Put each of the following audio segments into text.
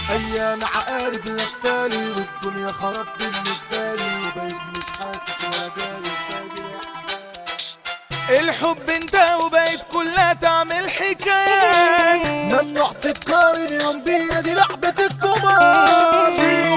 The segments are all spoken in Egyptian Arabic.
ايام عقارب لفالي والدنيا خرب بالنسبه لي وبقيت مش حاسس ولا داري فاجر احساس الحب انت وبقيت كلها تعمل حكايات ممنوع تتقارن يوم بينا دي لعبة الكبار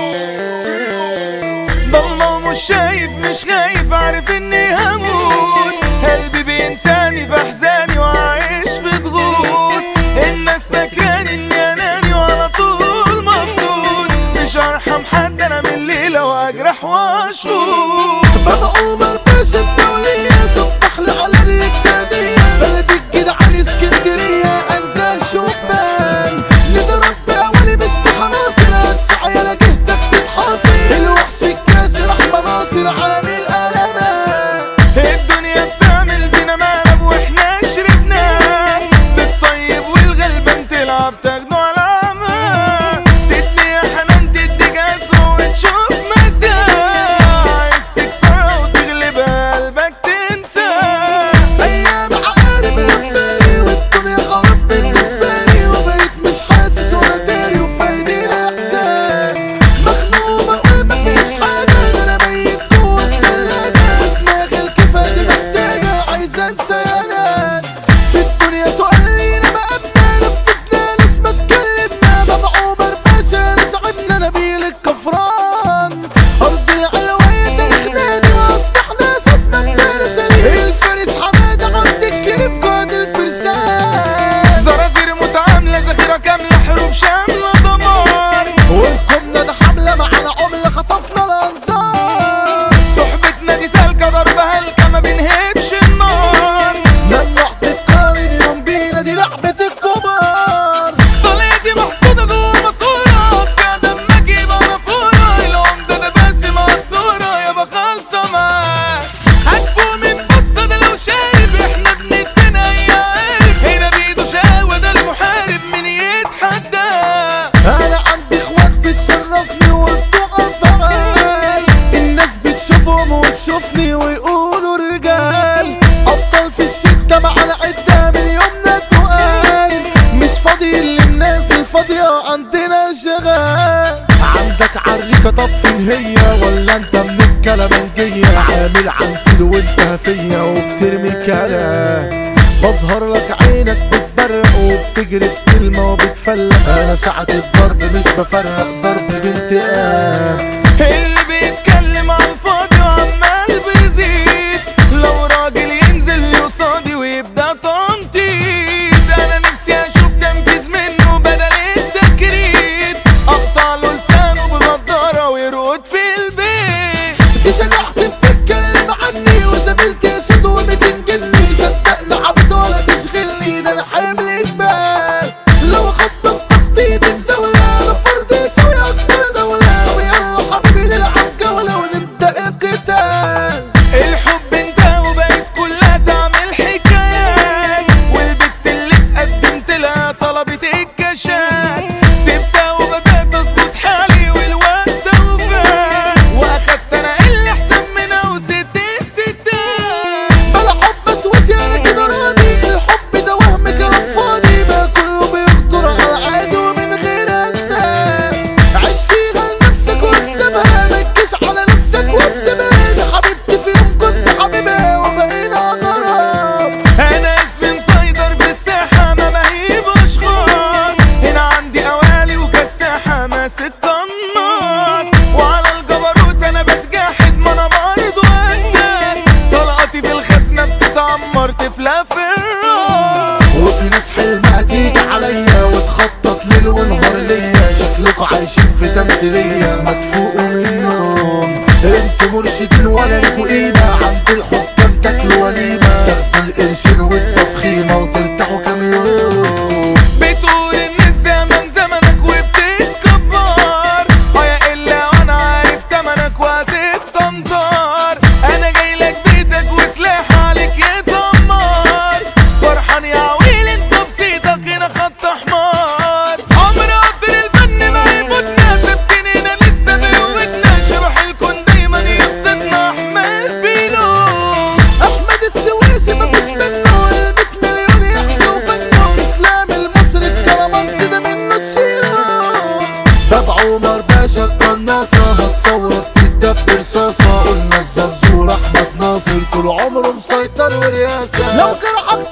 ضلمة ومش شايف مش خايف عارف اني هموت قلبي بينساني في احزاني وعايش في ضغوط الناس فاكراني اني اناني وعلى طول مبسوط مش هرحم حد انا من الليلة واجرح واشوط بابا عمر باشا الدولية سطح لي على الرجالية بلدي الجدعان اسكندرية انزل شبان لضرب بأولي مش بخناصر هتسعى يا جهتك تتحاصر الوحش الكاسر احمد ناصر عامل قلمات الدنيا بتعمل فينا مقلب واحنا شربنا بالطيب والغلبان تلعب تاخده على عمى تدي يا حنان تدي جسر وتشوف مساء عايز تكسرها وتغلبها قلبك تنسى ايام عقارب لفالي والدنيا خرب بالنسبه لي وبقيت مش حاسس ولا داري وفايدين احساس مخنوق بقول مفيش حاجه ده انا ميت جوه التلاجه ودماغي الكفايه دي محتاجه عايزه انسى يا ناس في الدنيا تقلينا مقامنا نفذنا ناس ما اتكلمنا بابا عمر باشا انا صاحبنا نبيل الكفران ارض العلوية تاريخنا دي واصلحنا اساس مجدنا سليم الفارس حماده عبد الكريم قائد الفرسان زرازير متعاملة ذخيرة كاملة حروب شاملة دمار والقمنا ده حملة معانا عملة خطفنا الانصار صحبتنا دي سالكة ضربها هلكة ما بنهبش النار ممنوع تتقارن يوم بينا دي لعبة الكبار طلعتي محطوطة جوه ماسورة ساعة دمك يبقى نافورة العمدة ده بس مقدورة يابا خالصة معاك هتفوق من بصة ده لو شايف احنا بندفن اي عارف هنا بيده شقاوة ده المحارب من يتحدى انا عندي اخوات بتشرفني وبتوع فعال الناس بتشوفهم وتشوفني ويقولوا رجال ابطال في الشدة معانا عدة من يومنا تقال مش فاضي للناس الفاضية عندنا شغال عندك عريكة طب فين هي ولا انت من الكلامنجية عامل عنتل وانت هفية وبترمي كلام بظهر لك عينك بتبرق وبتجري في كلمة وبتفلق انا ساعة الضرب مش بفرق ضرب بانتقام اللي بيتكلم على الفاضي وعمال بيزيد لو راجل ينزل لي قصادي ويبدا تنطيط انا نفسي اشوف تنفيذ منه بدل التكريت اقطع له لسانه بنضاره ويرقد في البيت دي شجاعتي بتتكلم عني وزميلتي اسود وبتنجلني صدقني عبد ولا تشغلني ده انا حامل جبال لو اخدت التخطيط الزاوية انا فرد يساوي اكتر دولة طب يلا حبيبي نلعب جولة ونبدأ القتال الحب انت وبقيت كلها تعمل حكايات والبت اللي اتقدمت لها طلبت الكشات سبتها وبدأت اظبط حالي والوقت وفات واخدت انا اللي احسن منها وستين ستات بلا حب اسوسي انا كده راضي الحب ده وهم كلام فاضي ما كله بيخطر على العادي ومن غير اسباب عيش فيها لنفسك واكسبها متجيش على نفسك وتسيبها دي حبيبتي في يوم كنت حبيبها وبقينا غراب انا اسمي مسيطر في الساحة ما بهيب اشخاص هنا عندي اوالي وكساحة ماسك قناص وعلى الجبروت انا بتجاحد ما انا برضه اساس طلقاتي في الخزنة بتتعمر تفلى في الراس وفي ناس حلمها تيجي عليا وتخطط ليل ونهار ليا شكلكوا عايشين في تمثيلية مدفوقوا منهم انتوا مرشدين ولا ليكوا قيمة عند الحكام تاكلوا وليمة تاخدوا القرشين والتفخيمة وترتاحوا كام يوم بتقول ان الزمن زمنك وبتتكبر ويا الا وانا عارف تمنك وهتتسنطر انا جاي لك بيتك وسلاح عليك يدمر فرحان يا عويل انت بصيتك هنا خط احمر عمر قطر الفن ما يفوتنا ثابتين هنا لسه بقوتنا شبح الكون دايما يبسطنا احمل فيلو احمد السويسي مفيش منه الميت مليون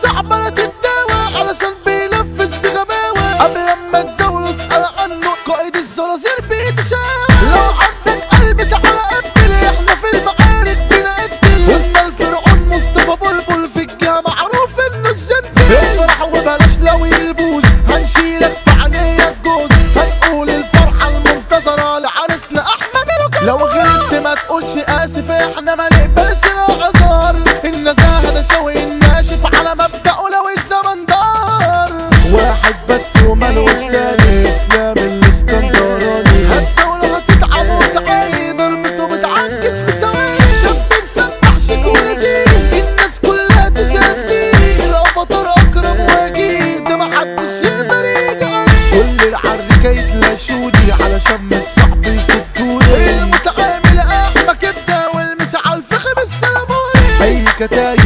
عمالة تتداوى علشان بينفذ بغباوة قبل لما تزول اسأل عنه قائد الزرازير بيتشاوى لو عندك قلب تعالى قبل احنا في المعارك بنقتل قلنا الفرعون مصطفى بلبل في الجامعة معروف انه الجنتل افرح وبلاش لو يلبوس هنشيلك في عينيك جوز هنقول الفرحة المنتظرة لعرسنا احنا ملوك لو غلطت ما تقولش اسف احنا ما نقبلش الاعذار النزاهة ده شوي الناشف على مبدأه لو الزمن دار واحد بس ومالوش تاني اسلام الاسكندراني هتزول هتتعب وتعاني ضربته بتعكس في ثواني شاب مسبح شيك ولذيذ الناس كلها تشدي الافاتار اكرم واجيد ده محدش يقدر يجي عليه كل العركة يتلاشوني علشان مش صعب يصدوني المتعامل احمى كبده والمس على الفخم السلموني اي كتايب